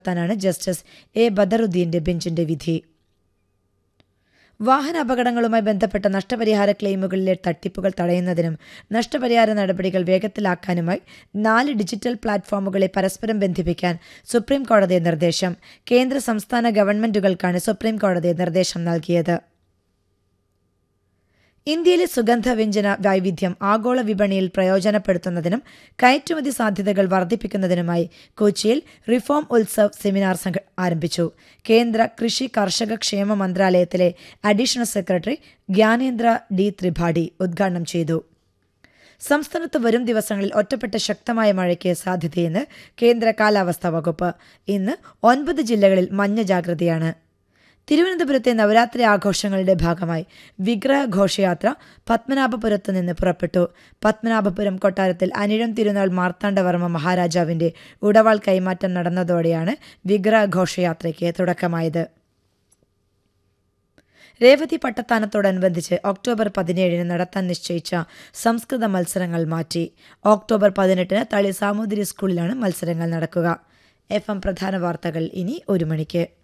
ാനാണ് justice A ബദറുദ്ദീന്റെ ബെഞ്ചിന്റെ വിധി വാഹന അപകടങ്ങളുമായി ബന്ധപ്പെട്ട നഷ്ടപരിഹാര ക്ലെയിമുകളിലെ തട്ടിപ്പുകൾ തടയുന്നതിനും നഷ്ടപരിഹാര നടപടികൾ വേഗത്തിലാക്കാനുമായി നാല് ഡിജിറ്റൽ പ്ലാറ്റ്ഫോമുകളെ പരസ്പരം ബന്ധിപ്പിക്കാൻ സുപ്രീം കോടതി നിർദ്ദേശം കേന്ദ്ര സംസ്ഥാന ഗവൺമെന്റുകൾക്കാണ് സുപ്രീം കോടതി നിർദ്ദേശം നൽകിയത് ഇന്ത്യയിലെ സുഗന്ധവ്യഞ്ജന വൈവിധ്യം ആഗോള വിപണിയിൽ പ്രയോജനപ്പെടുത്തുന്നതിനും കയറ്റുമതി സാധ്യതകൾ വർദ്ധിപ്പിക്കുന്നതിനുമായി കൊച്ചിയിൽ റിഫോം ഉത്സവ് സെമിനാർ സംഘ ആരംഭിച്ചു കേന്ദ്ര കൃഷി കർഷക ക്ഷേമ മന്ത്രാലയത്തിലെ additional secretary Gyanendra D Tripathi ഉദ്ഘാടനം ചെയ്തു സംസ്ഥാനത്ത് വരും ദിവസങ്ങളിൽ ഒറ്റപ്പെട്ട ശക്തമായ മഴയ്ക്ക് സാധ്യതയെന്ന് കേന്ദ്ര കാലാവസ്ഥാ വകുപ്പ് ഇന്ന് ഒൻപത് ജില്ലകളിൽ മഞ്ഞ ജാഗ്രതയാണ് തിരുവനന്തപുരത്തെ നവരാത്രി ആഘോഷങ്ങളുടെ ഭാഗമായി വിഗ്രഹ ഘോഷയാത്ര പത്മനാഭപുരത്ത് നിന്ന് പുറപ്പെട്ടു പത്മനാഭപുരം കൊട്ടാരത്തിൽ അനിഴം തിരുനാൾ മാർത്താണ്ഡവർമ്മ മഹാരാജാവിന്റെ ഉടവാൾ കൈമാറ്റം നടന്നതോടെയാണ് വിഗ്രഹ ഘോഷയാത്രയ്ക്ക് തുടക്കമായത് രേവതി പട്ടത്താനത്തോടനുബന്ധിച്ച് ഒക്ടോബർ പതിനേഴിന് നടത്താൻ നിശ്ചയിച്ച സംസ്കൃത മത്സരങ്ങൾ മാറ്റി ഒക്ടോബർ പതിനെട്ടിന് തളി സാമൂതിരി സ്കൂളിലാണ് മത്സരങ്ങൾ നടക്കുക എഫ് എം പ്രധാന വാർത്തകൾ ഇനി ഒരു മണിക്ക്